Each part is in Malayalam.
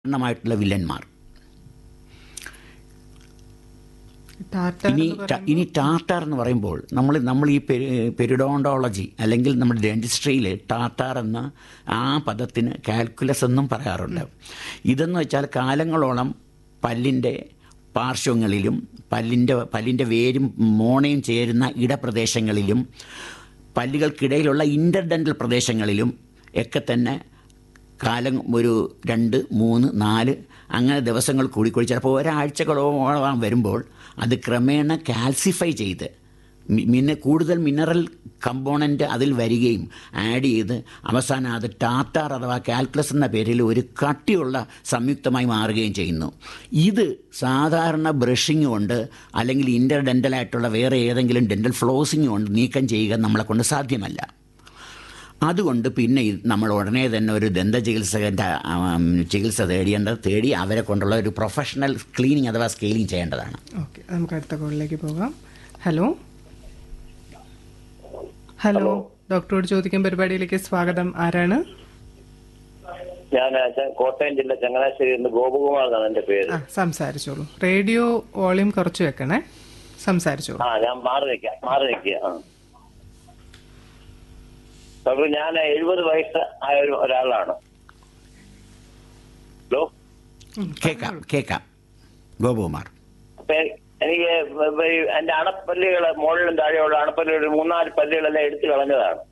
എണ്ണമായിട്ടുള്ള വില്ലന്മാർ ടാറ്റ ഇനി എന്ന് ട- ഇനി ടാറ്റാർ എന്ന് പറയുമ്പോൾ നമ്മൾ നമ്മൾ ഈ പെരിഡോണ്ടോളജി അല്ലെങ്കിൽ നമ്മുടെ ഡെൻറ്റിസ്ട്രിയിൽ ടാറ്റാർ എന്ന ആ പദത്തിന് കാൽക്കുലസ് എന്നും പറയാറുണ്ട് ഇതെന്ന് വെച്ചാൽ കാലങ്ങളോളം പല്ലിൻ്റെ പാർശ്വങ്ങളിലും പല്ലിൻ്റെ പല്ലിൻ്റെ വേരും മോണയും ചേരുന്ന ഇടപ്രദേശങ്ങളിലും പല്ലുകൾക്കിടയിലുള്ള ഇൻ്റർഡെൻ്റൽ പ്രദേശങ്ങളിലും ഒക്കെ തന്നെ കാലം ഒരു രണ്ട് മൂന്ന് നാല് അങ്ങനെ ദിവസങ്ങൾ കൂടിക്കൂടി ചിലപ്പോൾ ഒരാഴ്ചകളോളം വരുമ്പോൾ അത് ക്രമേണ കാൽസിഫൈ ചെയ്ത് മി- മിന കൂടുതൽ മിനറൽ കമ്പോണൻ്റ് അതിൽ വരികയും ആഡ് ചെയ്ത് അവസാനം അത് ടാറ്റാർ അഥവാ കാൽക്കുലസ് എന്ന പേരിൽ ഒരു കട്ടിയുള്ള സംയുക്തമായി മാറുകയും ചെയ്യുന്നു ഇത് സാധാരണ ബ്രഷിങ് കൊണ്ട് അല്ലെങ്കിൽ ഇൻ്റർ ഡെൻ്റലായിട്ടുള്ള വേറെ ഏതെങ്കിലും ഡെൻ്റൽ ഫ്ലോസിങ് കൊണ്ട് നീക്കം ചെയ്യുക നമ്മളെ കൊണ്ട് സാധ്യമല്ല അതുകൊണ്ട് പിന്നെ ഇത് നമ്മൾ ഉടനെ തന്നെ ഒരു ദന്ത ചികിത്സകൻ്റെ ആം, ചികിത്സ തേടിയേണ്ടത് തേടി അവരെ കൊണ്ടുള്ള ഒരു പ്രൊഫഷണൽ ക്ലീനിങ് അഥവാ സ്കെയിലിംഗ് ചെയ്യേണ്ടതാണ് ഓക്കെ നമുക്ക് അടുത്ത കോളിലേക്ക് പോകാം ഹലോ ഹലോ ഡോക്ടറോട് ചോദിക്കാൻ പരിപാടിയിലേക്ക് സ്വാഗതം ആരാണ് ഞാൻ ച- കോട്ടയം ജില്ല ചങ്ങനാശ്ശേരി നിന്ന് ഗോപകുമാർ എന്നാണ് എന്റെ പേര് ആ സംസാരിച്ചോളൂ റേഡിയോ വോളിയം കുറച്ച് വെക്കണേ സംസാരിച്ചോളൂ ആ ഞാൻ മാറി നിൽക്കാം മാറി നിൽക്കുക ആ ഡോക്ടർ ഞാൻ എഴുപത് വയസ്സ് ആയ ഒരു ഒരാളാണ് ഹലോ കേൾക്കാം കേൾക്കാം ഗോപകുമാർ അപ്പൊ എ- എനിക്ക് വ- വ- ഈ എന്റെ അണപ്പല്ലുകൾ മുകളിലും താഴെയുള്ള അണപ്പല്ലുകൾ ഒരു മൂന്നാല് പല്ലുകളെല്ലാം എടുത്തു കളഞ്ഞതാണ്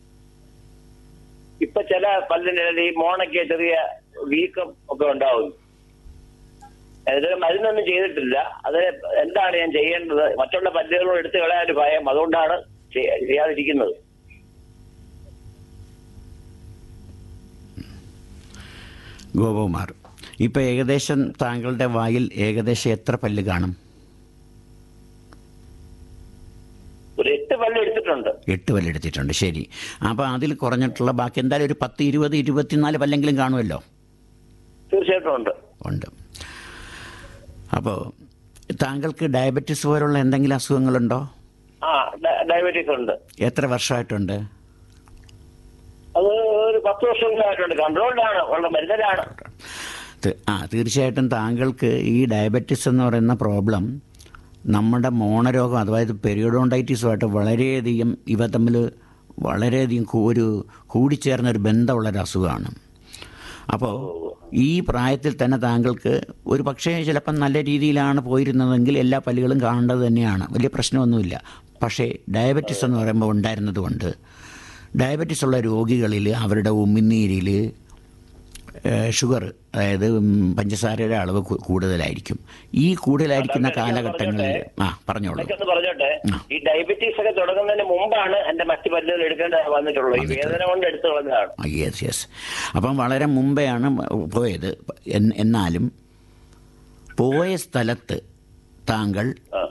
ഇപ്പൊ ചില പല്ലിന്റെ ഇടയിൽ ഈ മോണയ്ക്ക് ചെറിയ വീക്കം ഒക്കെ ഉണ്ടാവും ഇത് മരുന്നൊന്നും ചെയ്തിട്ടില്ല അത് എന്താണ് ഞാൻ ചെയ്യേണ്ടത് മറ്റുള്ള പല്ലുകളും എടുത്തു കളയാൻ ഒരു ഭയം അതുകൊണ്ടാണ് ചെയ്യ- ചെയ്യാതിരിക്കുന്നത് ഗോപകുമാർ ഇപ്പോൾ ഏകദേശം താങ്കളുടെ വായിൽ ഏകദേശം എത്ര പല്ല് കാണും ഒരു എട്ട് പല്ല് എടുത്തിട്ടുണ്ട് എട്ട് പല്ല് എടുത്തിട്ടുണ്ട് ശരി അപ്പോൾ അതിൽ കുറഞ്ഞിട്ടുള്ള ബാക്കി എന്തായാലും ഒരു പത്ത് ഇരുപത് ഇരുപത്തിനാല് പല്ലെങ്കിലും കാണുമല്ലോ തീർച്ചയായിട്ടും ഉണ്ട് ഉണ്ട് അപ്പോൾ താങ്കൾക്ക് ഡയബറ്റിസ് പോലുള്ള എന്തെങ്കിലും അസുഖങ്ങളുണ്ടോ ആ ഡ- ഡയബറ്റീസ് ഉണ്ട് എത്ര വർഷമായിട്ടുണ്ട് അത് ഒരു പത്ത് വർഷങ്ങളായിട്ടുണ്ട് കൺട്രോൾഡാണ് ഉള്ള മരുന്നിലാണ് ത- ആ തീർച്ചയായിട്ടും താങ്കൾക്ക് ഈ ഡയബറ്റിസ് എന്ന് പറയുന്ന പ്രോബ്ലം നമ്മുടെ മോണരോഗം അതായത് പെരിയോഡോണ്ടൈറ്റിസുമായിട്ട് വളരെയധികം ഇവ തമ്മിൽ വളരെയധികം കൂ- ഒരു കൂടിച്ചേർന്ന ഒരു ബന്ധമുള്ളൊരു അസുഖമാണ് അപ്പോൾ ഈ പ്രായത്തിൽ തന്നെ താങ്കൾക്ക് ഒരു പക്ഷേ ചിലപ്പം നല്ല രീതിയിലാണ് പോയിരുന്നതെങ്കിൽ എല്ലാ പല്ലുകളും കാണേണ്ടത് തന്നെയാണ് വലിയ പ്രശ്നമൊന്നുമില്ല പക്ഷേ ഡയബറ്റിസ് എന്ന് പറയുമ്പോൾ ഉണ്ടായിരുന്നത് കൊണ്ട് ഡയബറ്റിസ് ഉള്ള രോഗികളിൽ അവരുടെ ഉമിനീരിൽ ഷുഗർ അതായത് ഉം, പഞ്ചസാരയുടെ അളവ് കു- കൂടുതലായിരിക്കും ഈ കൂടുതലായിരിക്കുന്ന കാലഘട്ടങ്ങളിൽ ആ പറഞ്ഞോളൂ ഇതൊക്കെ പറഞ്ഞോട്ടെ ഈ ഡയബറ്റീസ് ഒക്കെ തുടങ്ങുന്നതിന് മുമ്പാണ് എന്റെ മറ്റു പല്ലുകൾ എടുക്കേണ്ട വന്നിട്ടുള്ളത് ഈ വേദന കൊണ്ട് എടുത്തു കളഞ്ഞതാണ് യെസ് യെസ് അപ്പം വളരെ മുമ്പെയാണ് പോയത് എൻ- എന്നാലും പോയ സ്ഥലത്ത് താങ്കൾ ആ.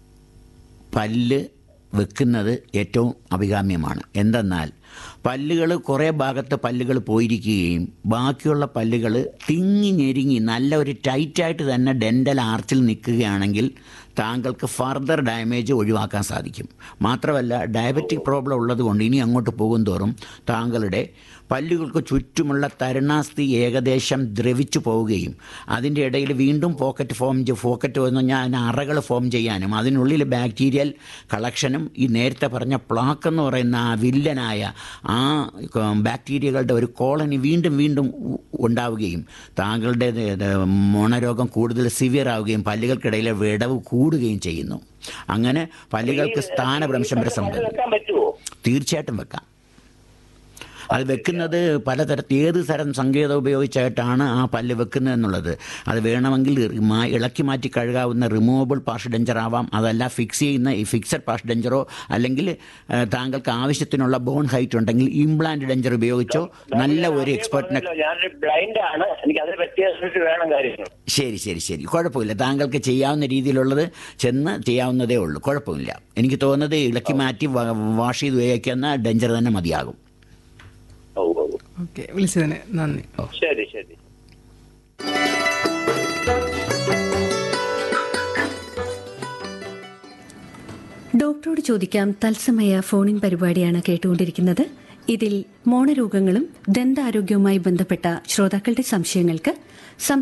പല്ല് വെക്കുന്നത് ഏറ്റവും അഭികാമ്യമാണ് എന്തെന്നാൽ പല്ലുകൾ കുറേ ഭാഗത്ത് പല്ലുകൾ പോയിരിക്കുകയും ബാക്കിയുള്ള പല്ലുകൾ തിങ്ങി ഞെരുങ്ങി നല്ല ഒരു ടൈറ്റായിട്ട് തന്നെ ഡെൻ്റൽ ആർച്ചിൽ നിൽക്കുകയാണെങ്കിൽ താങ്കൾക്ക് ഫർദർ ഡാമേജ് ഒഴിവാക്കാൻ സാധിക്കും മാത്രമല്ല ഡയബറ്റിക് പ്രോബ്ലം ഉള്ളതുകൊണ്ട് ഇനി അങ്ങോട്ട് പോകും തോറും താങ്കളുടെ പല്ലുകൾക്ക് ചുറ്റുമുള്ള തരുണാസ്ഥി ഏകദേശം ദ്രവിച്ചു പോവുകയും അതിൻ്റെ ഇടയിൽ വീണ്ടും പോക്കറ്റ് ഫോം പോക്കറ്റ് എന്ന് പറഞ്ഞാൽ അറകൾ ഫോം ചെയ്യാനും അതിനുള്ളിൽ ബാക്ടീരിയൽ കളക്ഷനും ഈ നേരത്തെ പറഞ്ഞ പ്ലാക്ക് എന്ന് പറയുന്ന ആ വില്ലനായ ആ ക- ബാക്ടീരിയകളുടെ ഒരു കോളനി വീണ്ടും വീണ്ടും ഉ- ഉണ്ടാവുകയും താങ്കളുടെ ഇത് ഇത് മോണരോഗം കൂടുതൽ സിവിയർ ആവുകയും പല്ലുകൾക്കിടയിലെ വിടവ് കൂടുകയും ചെയ്യുന്നു അങ്ങനെ പല്ലുകൾക്ക് സ്ഥാനഭ്രംശം വരെ അത് സംഭവിക്കും വെക്കാൻ പറ്റുമോ തീർച്ചയായിട്ടും വെക്കാം അത് വെക്കുന്നത് പലതരത്തിൽ ഏത് തരം സങ്കേതം ഉപയോഗിച്ചായിട്ടാണ് ആ പല്ല് വെക്കുന്നത് എന്നുള്ളത് അത് വേണമെങ്കിൽ മാ- ഇളക്കി മാറ്റി കഴുകാവുന്ന റിമൂവബിൾ പാഷ് ഡെഞ്ചർ ആവാം അതല്ല ഫിക്സ് ചെയ്യുന്ന ഈ ഫിക്സഡ് പാഷ് ഡെഞ്ചറോ അല്ലെങ്കിൽ ആ, താങ്കൾക്ക് ആവശ്യത്തിനുള്ള ബോൺ ഹൈറ്റ് ഉണ്ടെങ്കിൽ ഇംപ്ലാന്റ് ഡെഞ്ചർ ഉപയോഗിച്ചോ നല്ല ഒരു എക്സ്പെർട്ടിനെ ഞാനൊരു ബ്ലൈൻഡ് ആണ് എനിക്ക് അതിന് വ്യത്യാസമായിട്ട് വേണം കാര്യങ്ങൾ ശരി ശരി ശരി കുഴപ്പമില്ല താങ്കൾക്ക് ചെയ്യാവുന്ന രീതിയിലുള്ളത് ചെന്ന് ചെയ്യാവുന്നതേ ഉള്ളൂ കുഴപ്പമില്ല എനിക്ക് തോന്നുന്നത് ഇളക്കി മാറ്റി വ- വാഷ് ചെയ്ത് ഉപയോഗിക്കുന്ന ഡെഞ്ചർ തന്നെ മതിയാകും ഓ ഓ ഓ. ഓക്കെ വിളിച്ചതിന് നന്ദി ശരി ശരി ഡോക്ടറോട് ചോദിക്കാം തത്സമയ ഫോണിൻ പരിപാടിയാണ് കേട്ടുകൊണ്ടിരിക്കുന്നത് ഇതിൽ മോണരോഗങ്ങളും ദന്താരോഗ്യവുമായി ബന്ധപ്പെട്ട ശ്രോതാക്കളുടെ സംശയങ്ങൾക്ക്